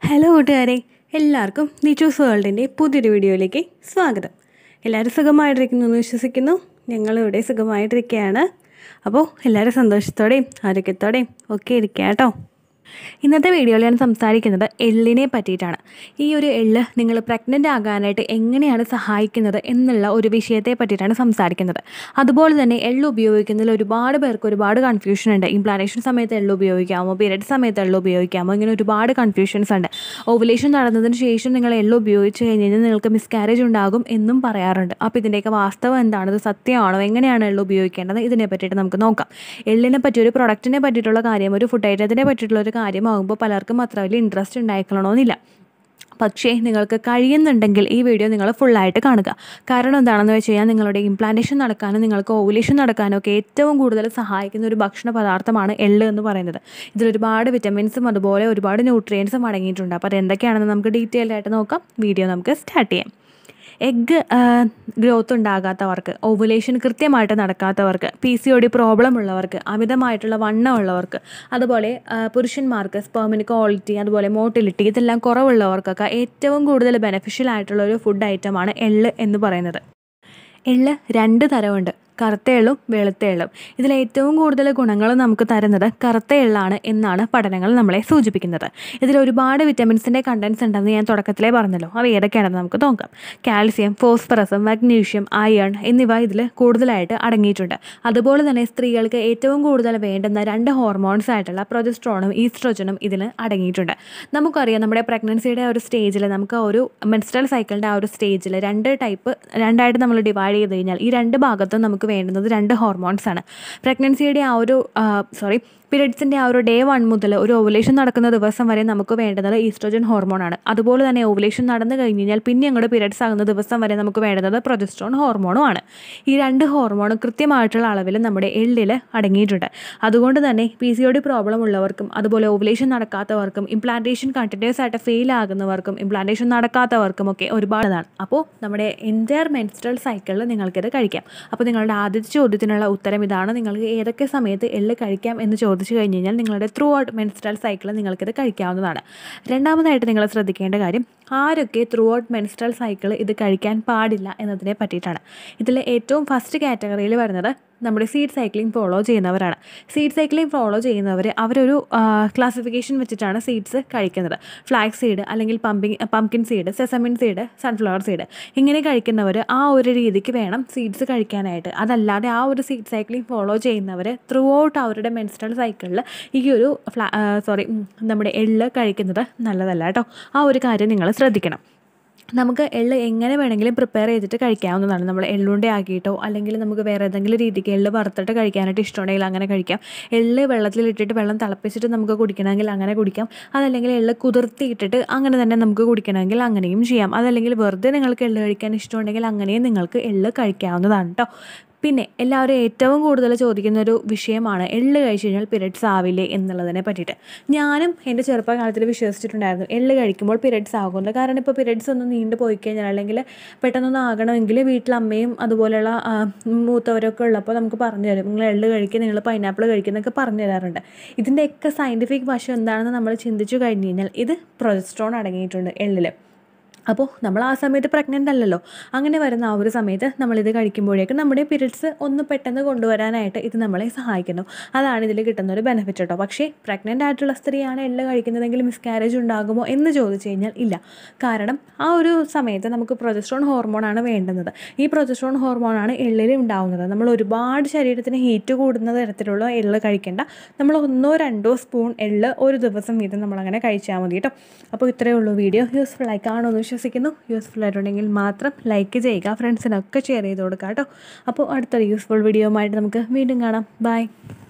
hello കൂട്ടുകാരെ എല്ലാവർക്കും നിച്ചൂസ് വേൾഡിൻ്റെ പുതിയൊരു വീഡിയോയിലേക്ക് സ്വാഗതം എല്ലാവരും സുഖമായിട്ടിരിക്കുന്നു എന്ന് വിശ്വസിക്കുന്നു ഞങ്ങളിവിടെ സുഖമായിട്ടിരിക്കുകയാണ് അപ്പോൾ എല്ലാവരും സന്തോഷത്തോടെയും ആരോഗ്യത്തോടെയും ഒക്കെ ഇരിക്കുക കേട്ടോ ഇന്നത്തെ വീഡിയോയിൽ ഞാൻ സംസാരിക്കുന്നത് എള്ളിനെ പറ്റിയിട്ടാണ് ഈ ഒരു എള്ള് നിങ്ങൾ പ്രഗ്നൻ്റ് ആകാനായിട്ട് എങ്ങനെയാണ് സഹായിക്കുന്നത് എന്നുള്ള ഒരു വിഷയത്തെ പറ്റിയിട്ടാണ് സംസാരിക്കുന്നത് അതുപോലെ തന്നെ എള്ള് ഉപയോഗിക്കുന്നതിൽ ഒരുപാട് പേർക്ക് ഒരുപാട് കൺഫ്യൂഷൻ ഉണ്ട് ഇംപ്ലാന്റേഷൻ സമയത്ത് എള്ള് ഉപയോഗിക്കാമോ പീരിയഡ് സമയത്ത് എള്ള് ഉപയോഗിക്കാമോ ഇങ്ങനെ ഒരുപാട് കൺഫ്യൂഷൻസ് ഉണ്ട് ഓവുലേഷൻ നടന്നതിന് ശേഷം നിങ്ങൾ എള്ള് ഉപയോഗിച്ച് കഴിഞ്ഞ് കഴിഞ്ഞാൽ നിങ്ങൾക്ക് മിസ്കാരേജ് ഉണ്ടാകും എന്നും പറയാറുണ്ട് അപ്പോൾ ഇതിൻ്റെയൊക്കെ വാസ്തവം എന്താണ് ഇത് സത്യമാണോ എങ്ങനെയാണ് എള്ള് ഉപയോഗിക്കേണ്ടത് ഇതിനെ പറ്റിയിട്ട് നമുക്ക് നോക്കാം എള്ളിനെ പറ്റി ഒരു പ്രൊഡക്റ്റിനെ പറ്റിയിട്ടുള്ള കാര്യം ഒരു ഫുഡ് ഐറ്റത്തിനെ പറ്റിയിട്ടുള്ള ഒരു കാര്യമാകുമ്പോൾ പലർക്കും അത്ര വലിയ ഇൻട്രസ്റ്റ് ഉണ്ടായിക്കൊള്ളണമെന്നില്ല പക്ഷേ നിങ്ങൾക്ക് കഴിയുന്നുണ്ടെങ്കിൽ ഈ വീഡിയോ നിങ്ങൾ ഫുള്ളായിട്ട് കാണുക കാരണം എന്താണെന്ന് വെച്ച് കഴിഞ്ഞാൽ നിങ്ങളുടെ ഇംപ്ലാന്റേഷൻ നടക്കാനും നിങ്ങൾക്ക് ഓവുലേഷൻ നടക്കാനും ഒക്കെ ഏറ്റവും കൂടുതൽ സഹായിക്കുന്ന ഒരു ഭക്ഷണ പദാർത്ഥമാണ് എള്ള് എന്ന് പറയുന്നത് ഇതിൽ ഒരുപാട് വിറ്റമിൻസും അതുപോലെ ഒരുപാട് ന്യൂട്രിയൻസും അടങ്ങിയിട്ടുണ്ട് അപ്പോൾ അതെന്തൊക്കെയാണെന്ന് നമുക്ക് ഡീറ്റെയിൽ ആയിട്ട് നോക്കാം വീഡിയോ നമുക്ക് സ്റ്റാർട്ട് ചെയ്യാം എഗ്ഗ് ഗ്രോത്ത് ഉണ്ടാകാത്തവർക്ക് ഓവുലേഷൻ കൃത്യമായിട്ട് നടക്കാത്തവർക്ക് P C O D problem ഉള്ളവർക്ക് അമിതമായിട്ടുള്ള വണ്ണം ഉള്ളവർക്ക് അതുപോലെ ആ, പുരുഷന്മാർക്ക് സ്പേമിന് ക്വാളിറ്റി അതുപോലെ മോട്ടിലിറ്റി ഇതെല്ലാം കുറവുള്ളവർക്കൊക്കെ ഏറ്റവും കൂടുതൽ ബെനഫിഷ്യൽ ആയിട്ടുള്ള ഒരു ഫുഡ് ഐറ്റമാണ് എള്ള് എന്ന് പറയുന്നത് എള്ള് രണ്ട് തരമുണ്ട് കറുത്ത എള്ളും വെളുത്ത എള്ളും ഇതിൽ ഏറ്റവും കൂടുതൽ ഗുണങ്ങൾ നമുക്ക് തരുന്നത് കറുത്ത എള്ളാണ് എന്നാണ് പഠനങ്ങൾ നമ്മളെ സൂചിപ്പിക്കുന്നത് ഇതിൽ ഒരുപാട് വിറ്റമിൻസിൻ്റെ കണ്ടൻസ് ഉണ്ടെന്ന് ഞാൻ തുടക്കത്തിലേ പറഞ്ഞല്ലോ അവ ഏതൊക്കെയാണെന്ന് നമുക്ക് നോക്കാം കാൽസ്യം ഫോസ്ഫറസ് മഗ്നീഷ്യം അയൺ എന്നിവ ഇതിൽ കൂടുതലായിട്ട് അടങ്ങിയിട്ടുണ്ട് അതുപോലെ തന്നെ സ്ത്രീകൾക്ക് ഏറ്റവും കൂടുതൽ വേണ്ടുന്ന രണ്ട് ഹോർമോൺസ് ആയിട്ടുള്ള പ്രൊജസ്ട്രോണും ഈസ്ട്രോജനും ഇതിൽ അടങ്ങിയിട്ടുണ്ട് നമുക്കറിയാം നമ്മുടെ പ്രഗ്നൻസിയുടെ ആ ഒരു സ്റ്റേജിൽ നമുക്ക് ആ ഒരു മെൻസ്ട്രൽ സൈക്കിളിൻ്റെ ആ ഒരു സ്റ്റേജിൽ രണ്ട് ടൈപ്പ് രണ്ടായിട്ട് നമ്മൾ ഡിവൈഡ് ചെയ്ത് കഴിഞ്ഞാൽ ഈ രണ്ട് ഭാഗത്തും നമുക്ക് വേണ്ടുന്നത് രണ്ട് ഹോർമോൺസ് ആണ് പ്രഗ്നൻസിയുടെ ആ ഒരു സോറി പീരിയഡ്സിൻ്റെ ആ ഒരു ഡേ വൺ മുതൽ ഒരു ഓവുലേഷൻ നടക്കുന്ന ദിവസം വരെ നമുക്ക് വേണ്ടുന്നത് ഈസ്ട്രോജൻ ഹോർമോണാണ് അതുപോലെ തന്നെ ഓവുലേഷൻ നടന്നു കഴിഞ്ഞ് കഴിഞ്ഞാൽ പിന്നെ അങ്ങോട്ട് പീരിയഡ്സ് ആകുന്ന ദിവസം വരെ നമുക്ക് വേണ്ടുന്നത് പ്രൊജസ്ട്രോൺ ഹോർമോണും ആണ് ഈ രണ്ട് ഹോർമോണും കൃത്യമായിട്ടുള്ള അളവിൽ നമ്മുടെ എള്ളിൽ അടങ്ങിയിട്ടുണ്ട് അതുകൊണ്ട് തന്നെ P C O D problem ഉള്ളവർക്കും അതുപോലെ ഓവുലേഷൻ നടക്കാത്തവർക്കും ഇംപ്ലാന്റേഷൻ കണ്ടിന്യൂസ് ആയിട്ട് ഫെയിൽ ആകുന്നവർക്കും ഇംപ്ലാന്റേഷൻ നടക്കാത്തവർക്കും ഒക്കെ ഒരുപാടാണ് അപ്പോൾ നമ്മുടെ എൻറ്റയർ മെൻസ്ട്രൽ സൈക്കിളിൽ നിങ്ങൾക്കിത് കഴിക്കാം അപ്പോൾ നിങ്ങളുടെ ആദ്യത്തെ ചോദ്യത്തിനുള്ള ഉത്തരം ഇതാണ് നിങ്ങൾക്ക് ഏതൊക്കെ സമയത്ത് എള്ള് കഴിക്കാം എന്ന് ചോദിച്ചു കഴിഞ്ഞ് കഴിഞ്ഞാൽ നിങ്ങളുടെ ത്രൂ ഔട്ട് മെൻസ്ട്രൽ സൈക്കിൾ നിങ്ങൾക്കിത് കഴിക്കാവുന്നതാണ് രണ്ടാമതായിട്ട് നിങ്ങൾ ശ്രദ്ധിക്കേണ്ട കാര്യം ആരൊക്കെ ത്രൂ ഔട്ട് മെൻസ്ട്രൽ സൈക്കിൾ ഇത് കഴിക്കാൻ പാടില്ല എന്നതിനെ പറ്റിയിട്ടാണ് ഇതിൽ ഏറ്റവും ഫസ്റ്റ് കാറ്റഗറിയിൽ വരുന്നത് നമ്മുടെ സീഡ് സൈക്ലിംഗ് ഫോളോ ചെയ്യുന്നവരാണ് സീഡ് സൈക്ലിംഗ് ഫോളോ ചെയ്യുന്നവർ അവരൊരു ക്ലാസിഫിക്കേഷൻ വെച്ചിട്ടാണ് സീഡ്സ് കഴിക്കുന്നത് ഫ്ലാക്സ് സീഡ് അല്ലെങ്കിൽ pumping pumpkin seed sesame seed sunflower seed ഇങ്ങനെ കഴിക്കുന്നവർ ആ ഒരു രീതിക്ക് വേണം സീഡ്സ് കഴിക്കാനായിട്ട് അതല്ലാതെ ആ ഒരു സീഡ് സൈക്ലിംഗ് ഫോളോ ചെയ്യുന്നവർ ത്രൂ ഔട്ട് അവരുടെ മെൻസ്ട്രൽ സൈക്കിളിൽ ഈ ഒരു ഫ്ലാ സോറി നമ്മുടെ എള്ള് കഴിക്കുന്നത് നല്ലതല്ല കേട്ടോ ആ ഒരു കാര്യം നിങ്ങൾ ശ്രദ്ധിക്കണം നമുക്ക് എള്ള് എങ്ങനെ വേണമെങ്കിലും പ്രിപ്പയർ ചെയ്തിട്ട് കഴിക്കാവുന്നതാണ് നമ്മൾ എള്ളുണ്ട ആക്കിയിട്ടോ അല്ലെങ്കിൽ നമുക്ക് വേറെ ഏതെങ്കിലും രീതിക്ക് എള്ള് വറുത്തിട്ട് കഴിക്കാനായിട്ട് ഇഷ്ടമുണ്ടെങ്കിൽ അങ്ങനെ കഴിക്കാം എള്ള് വെള്ളത്തിലിട്ടിട്ട് വെള്ളം തിളപ്പിച്ചിട്ട് നമുക്ക് കുടിക്കണമെങ്കിൽ അങ്ങനെ കുടിക്കാം അതല്ലെങ്കിൽ എള്ള് കുതിർത്തിയിട്ടിട്ട് അങ്ങനെ തന്നെ നമുക്ക് കുടിക്കണമെങ്കിൽ അങ്ങനെയും ചെയ്യാം അതല്ലെങ്കിൽ വെറുതെ നിങ്ങൾക്ക് എള്ള് കഴിക്കാൻ ഇഷ്ടമുണ്ടെങ്കിൽ അങ്ങനെയും നിങ്ങൾക്ക് എള്ള് കഴിക്കാവുന്നതാണ് കേട്ടോ പിന്നെ എല്ലാവരും ഏറ്റവും കൂടുതൽ ചോദിക്കുന്ന ഒരു വിഷയമാണ് എള്ള് കഴിച്ച് കഴിഞ്ഞാൽ പീരിയഡ്സ് ആവില്ലേ എന്നുള്ളതിനെ പറ്റിയിട്ട് ഞാനും എൻ്റെ ചെറുപ്പകാലത്തിൽ വിശ്വസിച്ചിട്ടുണ്ടായിരുന്നു എള്ള് കഴിക്കുമ്പോൾ പീരിയഡ്സ് ആകുന്നത് കാരണം ഇപ്പോൾ പീരിയഡ്സ് ഒന്ന് നീണ്ടു പോയി കഴിഞ്ഞാൽ അല്ലെങ്കിൽ പെട്ടെന്നൊന്നും ആകണമെങ്കിൽ വീട്ടിൽ അമ്മയും അതുപോലെയുള്ള ആ, മൂത്തവരൊക്കെ ഉള്ളപ്പോൾ നമുക്ക് പറഞ്ഞു തരും നിങ്ങൾ എള്ള് കഴിക്കുക നിങ്ങൾ പൈനാപ്പിൾ കഴിക്കുന്നൊക്കെ പറഞ്ഞു തരാറുണ്ട് ഇതിൻ്റെയൊക്കെ സയൻറ്റിഫിക് വശം എന്താണെന്ന് നമ്മൾ ചിന്തിച്ചു കഴിഞ്ഞ് കഴിഞ്ഞാൽ ഇത് പ്രൊജസ്ട്രോൺ അടങ്ങിയിട്ടുണ്ട് എള്ളിൽ അപ്പോൾ നമ്മൾ ആ സമയത്ത് പ്രഗ്നൻ്റ് അല്ലല്ലോ അങ്ങനെ വരുന്ന ആ ഒരു സമയത്ത് നമ്മളിത് കഴിക്കുമ്പോഴേക്കും നമ്മുടെ പീരിയഡ്സ് ഒന്ന് പെട്ടെന്ന് കൊണ്ടുവരാനായിട്ട് ഇത് നമ്മളെ സഹായിക്കുന്നു അതാണ് ഇതിൽ കിട്ടുന്ന ഒരു ബെനിഫിറ്റ് കേട്ടോ പക്ഷേ പ്രഗ്നൻ്റ് ആയിട്ടുള്ള സ്ത്രീയാണ് എള്ള് കഴിക്കുന്നതെങ്കിൽ മിസ്കാരേജ് ഉണ്ടാകുമോ എന്ന് ചോദിച്ചു കഴിഞ്ഞാൽ ഇല്ല കാരണം ആ ഒരു സമയത്ത് നമുക്ക് പ്രൊജസ്ട്രോൺ ഹോർമോണാണ് വേണ്ടുന്നത് ഈ പ്രൊജസ്ട്രോൺ ഹോർമോണാണ് എള്ളിൽ ഉണ്ടാകുന്നത് നമ്മൾ ഒരുപാട് ശരീരത്തിന് ഹീറ്റ് കൂടുന്ന തരത്തിലുള്ള എള്ള് കഴിക്കേണ്ട നമ്മൾ ഒന്നോ രണ്ടോ സ്പൂൺ എള്ള് ഒരു ദിവസം വീതം നമ്മളങ്ങനെ കഴിച്ചാൽ മതി കേട്ടോ അപ്പോൾ ഇത്രയേ ഉള്ളൂ വീഡിയോ യൂസ്ഫുൾ ആയി കാണുമെന്ന് വിശ്വസിക്കുന്നു യൂസ്ഫുൾ ആയിട്ടുണ്ടെങ്കിൽ മാത്രം ലൈക്ക് ചെയ്യുക ഫ്രണ്ട്സിനൊക്കെ ഷെയർ ചെയ്ത് കൊടുക്കുക കേട്ടോ അപ്പോൾ അടുത്തൊരു യൂസ്ഫുൾ വീഡിയോ ആയിട്ട് നമുക്ക് വീണ്ടും കാണാം ബൈ